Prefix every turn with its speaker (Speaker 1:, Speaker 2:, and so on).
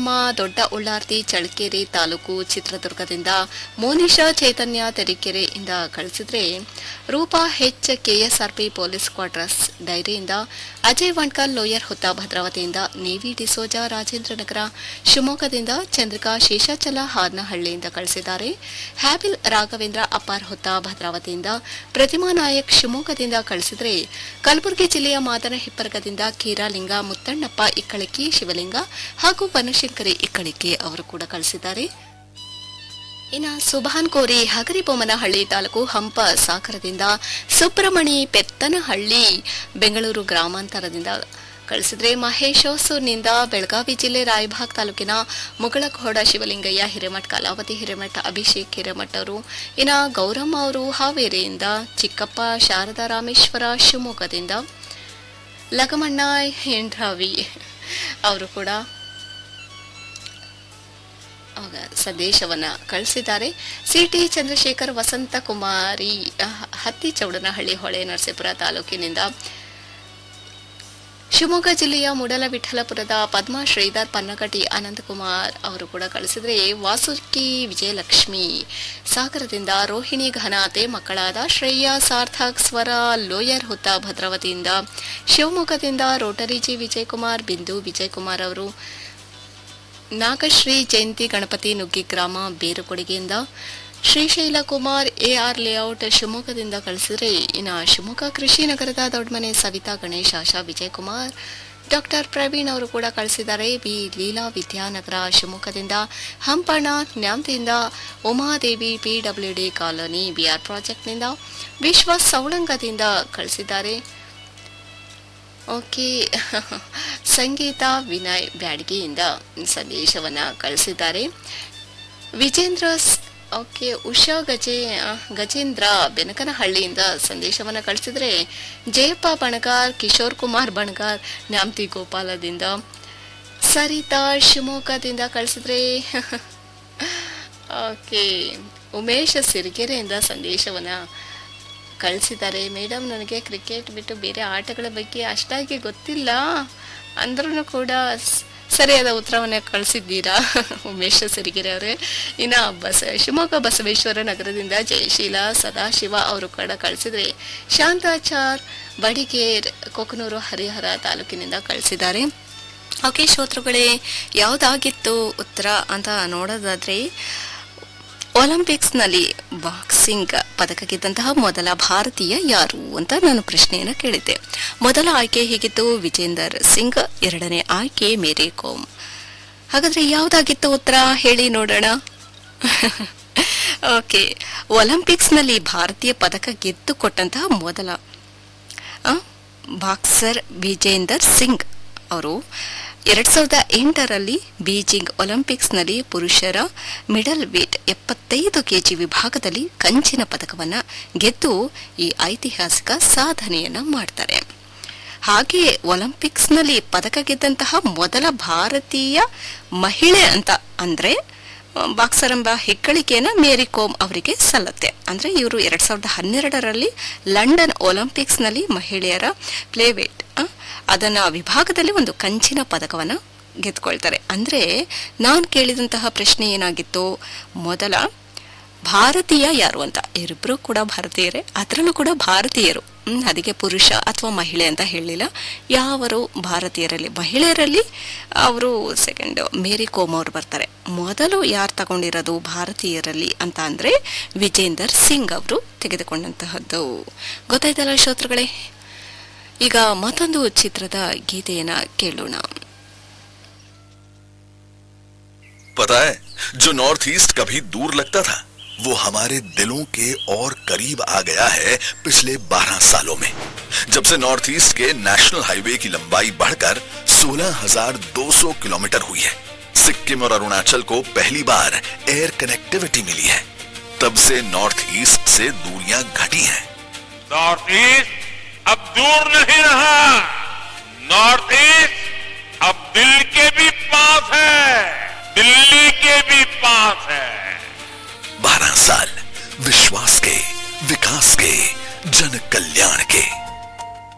Speaker 1: ಚಂದ್ರಮ್ಮ ದೊಡ್ಡ ಉಳ್ಳಾರ್ತಿ ಚಳ್ಳಕೆರೆ ತಾಲೂಕು ಚಿತ್ರದುರ್ಗದಿಂದ ಮೋನಿಶಾ ಚೈತನ್ಯ ತರೀಕೆರೆಯಿಂದ ಕಳಿಸಿದ್ರೆ Roopa H KSRP police quarters ಡೈರಿಯಿಂದ ಅಜಯ್ ವಣ್ಕಲ್ ಲೋಯರ್ ಹುತ್ತ ಭದ್ರಾವತಿಯಿಂದ ನೇವಿ ಡಿಸೋಜಾ ರಾಜೇಂದ್ರನಗರ ಶಿವಮೊಗ್ಗದಿಂದ ಚಂದ್ರಿಕಾ ಶೇಷಾಚಲ ಹಾರ್ನಹಳ್ಳಿಯಿಂದ ಕಳಿಸಿದ್ದಾರೆ ಹ್ಯಾಬಿಲ್ ರಾಘವೇಂದ್ರ ಅಪಾರ್ ಹುತ್ತ ಭದ್ರಾವತಿಯಿಂದ ಪ್ರತಿಮಾ ನಾಯಕ್ ಶಿವಮೊಗ್ಗದಿಂದ ಕಳಿಸಿದರೆ ಕಲಬುರಗಿ ಜಿಲ್ಲೆಯ ಮಾದನ ಹಿಪ್ಪರಗದಿಂದ ಕೀರಾಲಿಂಗ ಮುತ್ತಣ್ಣಪ್ಪ ಇಕ್ಕಳಿಕೆ ಶಿವಲಿಂಗ ಹಾಗೂ ಬನಶಂಕರಿ ಇಕ್ಕಳಿಕೆ ಅವರು ಕೂಡ ಕಳಿಸಿದ್ದಾರೆ ಇನ್ನು ಸುಭಾನ್ ಕೋರಿ ಹಗರಿಬೊಮ್ಮನಹಳ್ಳಿ ತಾಲೂಕು ಹಂಪ ಸಾಗರದಿಂದ ಸುಬ್ರಮಣಿ ಪೆತ್ತನಹಳ್ಳಿ ಬೆಂಗಳೂರು ಗ್ರಾಮಾಂತರದಿಂದ ಕಳಿಸಿದ್ರೆ ಮಹೇಶ್ ಹೊಸೂರಿನಿಂದ ಬೆಳಗಾವಿ ಜಿಲ್ಲೆ ರಾಯಭಾಗ್ ತಾಲೂಕಿನ ಮುಗಳಖೋಡ ಶಿವಲಿಂಗಯ್ಯ ಹಿರೇಮಠ್ ಕಲಾವತಿ ಹಿರೇಮಠ್ ಅಭಿಷೇಕ್ ಹಿರೇಮಠ್ ಅವರು ಇನ್ನು ಗೌರಮ್ಮ ಅವರು ಹಾವೇರಿಯಿಂದ ಚಿಕ್ಕಪ್ಪ ಶಾರದಾ ರಾಮೇಶ್ವರ ಶಿವಮೊಗ್ಗದಿಂದ ಲಗಮಣ್ಣ ಹೆಂಡ್ರಾವಿ ಅವರು ಕೂಡ ಆಗ ಸಂದೇಶವನ್ನ ಕಳಿಸಿದ್ದಾರೆ ಸಿಟಿ ಚಂದ್ರಶೇಖರ್ ವಸಂತ ಕುಮಾರಿ ಅಹ್, ಹತ್ತಿ ಚೌಡನಹಳ್ಳಿ ಹೊಳೆ ನರಸೀಪುರ ತಾಲೂಕಿನಿಂದ ಶಿವಮೊಗ್ಗ ಜಿಲ್ಲೆಯ ಮೂಡಲವಿಠಲಪುರದ ಪದ್ಮಾ ಶ್ರೀಧರ್ ಪನ್ನಗಟಿ ಅನಂತಕುಮಾರ್ ಅವರು ಕೂಡ ಕಳಿಸಿದರೆ ವಾಸುಕಿ ವಿಜಯಲಕ್ಷ್ಮಿ ಸಾಗರದಿಂದ ರೋಹಿಣಿ ಘನಾತೆ ಮಕ್ಕಳಾದ ಶ್ರೇಯಾ ಸಾರ್ಥಕ್ ಸ್ವರ ಲೋಯರ್ ಹುತ್ತ ಭದ್ರಾವತಿಯಿಂದ ಶಿವಮೊಗ್ಗದಿಂದ ರೋಟರಿ ಜಿ ವಿಜಯಕುಮಾರ್ ಬಿಂದು ವಿಜಯಕುಮಾರ್ ಅವರು ನಾಗಶ್ರೀ ಜಯಂತಿ ಗಣಪತಿ ನುಗ್ಗಿ ಗ್ರಾಮ ಬೇರುಕೊಡುಗೆಯಿಂದ ಶ್ರೀಶೈಲ ಕುಮಾರ್ ಎಆರ್ ಲೇಔಟ್ ಶಿವಮೊಗ್ಗದಿಂದ ಕಳಿಸಿದ್ರೆ ಇನ್ನು ಶಿವಮೊಗ್ಗ ಕೃಷಿ ನಗರದ ದೊಡ್ಡಮನೆ ಸವಿತಾ ಗಣೇಶ್ ಆಶಾ ವಿಜಯಕುಮಾರ್ ಡಾಕ್ಟರ್ ಪ್ರವೀಣ್ ಅವರು ಕೂಡ ಕಳಿಸಿದ್ದಾರೆ ಬಿ ಲೀಲಾ ವಿದ್ಯಾನಗರ ಶಿವಮೊಗ್ಗದಿಂದ ಹಂಪಣ್ಣ ನ್ಯಾಮತಿಯಿಂದ ಉಮಾದೇವಿ ಪಿಡಬ್ಲ್ಯೂಡಿ ಕಾಲೋನಿ ಬಿಆರ್ ಪ್ರಾಜೆಕ್ಟ್ನಿಂದ ವಿಶ್ವ ಸೌಳಂಗದಿಂದ ಕಳಿಸಿದ್ದಾರೆ ಓಕೆ ಸಂಗೀತ ವಿನಯ್ ಬ್ಯಾಡ್ಗಿಯಿಂದ ಸಂದೇಶವನ್ನ ಕಳಿಸಿದ್ದಾರೆ ವಿಜೇಂದ್ರ ಸ್- ಓಕೆ ಉಷಾ ಗಜೆ ಆ, ಗಜೇಂದ್ರ ಬೆನಕನಹಳ್ಳಿಯಿಂದ ಸಂದೇಶವನ್ನ ಕಳಿಸಿದ್ರೆ ಜಯಪ್ಪ ಬಣಗಾರ್ ಕಿಶೋರ್ ಕುಮಾರ್ ಬಣಗಾರ್ ನ್ಯಾಮತಿ ಗೋಪಾಲದಿಂದ ಸರಿತಾ ಶಿವಮೊಗ್ಗದಿಂದ ಕಳಿಸಿದ್ರೆ ಓಕೆ ಉಮೇಶ್ ಸಿರಿಗೆರೆಯಿಂದ ಸಂದೇಶವನ್ನ ಕಳಿಸಿದ್ದಾರೆ ಮೇಡಮ್ ನನಗೆ ಕ್ರಿಕೆಟ್ ಬಿಟ್ಟು ಬೇರೆ ಆಟಗಳ ಬಗ್ಗೆ ಅಷ್ಟಾಗಿ ಗೊತ್ತಿಲ್ಲ ಅಂದ್ರೂ ಕೂಡ ಸ್- ಸರಿಯಾದ ಉತ್ತರವನ್ನೇ ಕಳಿಸಿದ್ದೀರಾ ಉಮೇಶ್ ಸಿರಿಗೆರೆ ಅವರೇ ಇನ್ನು ಬಸ ಶಿವಮೊಗ್ಗ ಬಸವೇಶ್ವರ ನಗರದಿಂದ ಜಯಶೀಲ ಸದಾಶಿವ ಅವರು ಕೂಡ ಕಳಿಸಿದ್ರೆ ಶಾಂತಾಚಾರ್ ಬಡಿಗೇರ್ ಕೊಕನೂರು ಹರಿಹರ ತಾಲೂಕಿನಿಂದ ಕಳಿಸಿದ್ದಾರೆ ಓಕೆ ಶ್ರೋತೃಗಳೇ ಯಾವುದಾಗಿತ್ತು ಉತ್ತರ ಅಂತ ನೋಡೋದಾದ್ರೆ ಒಲಿಂಪಿಕ್ಸ್ನಲ್ಲಿ ಬಾಕ್ಸಿಂಗ್ ಪದಕ ಗೆದ್ದಂತಹ ಮೊದಲ ಭಾರತೀಯ ಯಾರು ಅಂತ ನಾನು ಪ್ರಶ್ನೆಯನ್ನು ಕೇಳಿದ್ದೆ ಮೊದಲ ಆಯ್ಕೆ ಹೀಗಿತ್ತು ವಿಜೇಂದರ್ ಸಿಂಗ್ ಎರಡನೇ ಆಯ್ಕೆ ಮೇರಿ ಕೋಮ್ ಹಾಗಾದ್ರೆ ಯಾವುದಾಗಿತ್ತು ಉತ್ತರ ಹೇಳಿ ನೋಡೋಣ ಓಕೆ ಒಲಿಂಪಿಕ್ಸ್ನಲ್ಲಿ ಭಾರತೀಯ ಪದಕ ಗೆದ್ದು ಕೊಟ್ಟಂತಹ ಮೊದಲ ಆ, ಬಾಕ್ಸರ್ ವಿಜೇಂದರ್ ಸಿಂಗ್ ಅವರು ಎರಡ್ ಸಾವಿರದ ಎಂಟರಲ್ಲಿ ಬೀಜಿಂಗ್ ಒಲಿಂಪಿಕ್ಸ್ನಲ್ಲಿ ಪುರುಷರ ಮಿಡಲ್ ವೇಟ್ ಎಪ್ಪತ್ತೈದು ಕೆಜಿ ವಿಭಾಗದಲ್ಲಿ ಕಂಚಿನ ಪದಕವನ್ನ ಗೆದ್ದು ಈ ಐತಿಹಾಸಿಕ ಸಾಧನೆಯನ್ನ ಮಾಡ್ತಾರೆ ಹಾಗೆಯೇ ಒಲಿಂಪಿಕ್ಸ್ನಲ್ಲಿ ಪದಕ ಗೆದ್ದಂತಹ ಮೊದಲ ಭಾರತೀಯ ಮಹಿಳೆ ಅಂತ ಅಂದ್ರೆ ಬಾಕ್ಸರ್ ಎಂಬ ಹೆಗ್ಗಳಿಕೆಯನ್ನ ಮೇರಿ ಕೋಮ್ ಅವರಿಗೆ ಸಲ್ಲತ್ತೆ ಅಂದ್ರೆ ಇವರು ಎರಡ್ ಸಾವಿರದ ಹನ್ನೆರಡರಲ್ಲಿ ಲಂಡನ್ ಒಲಿಂಪಿಕ್ಸ್ನಲ್ಲಿ ಮಹಿಳೆಯರ ಪ್ಲೇವೇಟ್ ಅದನ್ನ ವಿಭಾಗದಲ್ಲಿ ಒಂದು ಕಂಚಿನ ಪದಕವನ್ನ ಗೆದ್ಕೊಳ್ತಾರೆ ಅಂದ್ರೆ ನಾನು ಕೇಳಿದಂತಹ ಪ್ರಶ್ನೆ ಏನಾಗಿತ್ತು ಮೊದಲ ಭಾರತೀಯ ಯಾರು ಅಂತ ಇವರಿಬ್ಬರು ಕೂಡ ಭಾರತೀಯರೇ ಅದರಲ್ಲೂ ಕೂಡ ಭಾರತೀಯರು ಹ್ಮ್, ಅದಕ್ಕೆ ಪುರುಷ ಅಥವಾ ಮಹಿಳೆ ಅಂತ ಹೇಳಲಿಲ್ಲ ಯಾವರು ಭಾರತೀಯರಲ್ಲಿ ಮಹಿಳೆಯರಲ್ಲಿ ಅವರು ಸೆಕೆಂಡ್ ಮೇರಿ ಕೋಮ್ ಅವರು ಬರ್ತಾರೆ ಮೊದಲು ಯಾರು ತಗೊಂಡಿರೋದು ಭಾರತೀಯರಲ್ಲಿ ಅಂತ ಅಂದ್ರೆ ವಿಜೇಂದರ್ ಸಿಂಗ್ ಅವರು ತೆಗೆದುಕೊಂಡಂತಹದ್ದು ಗೊತ್ತಾಯ್ತಲ್ಲ ಶ್ರೋತೃಗಳೇ ಈಗ ಮತ್ತೊಂದು ಚಿತ್ರದ ಗೀತೆಯನ್ನ ಕೇಳೋಣ
Speaker 2: पता है जो नॉर्थ ईस्ट कभी दूर लगता था वो हमारे दिलों के और करीब आ गया है पिछले 12 सालों में जब से नॉर्थ ईस्ट के नेशनल हाईवे की लंबाई बढ़कर 16,200 किलोमीटर हुई है सिक्किम और अरुणाचल को पहली बार एयर कनेक्टिविटी मिली है तब से नॉर्थ ईस्ट से दूरियां घटी हैं
Speaker 3: नॉर्थ ईस्ट अब दूर नहीं रहा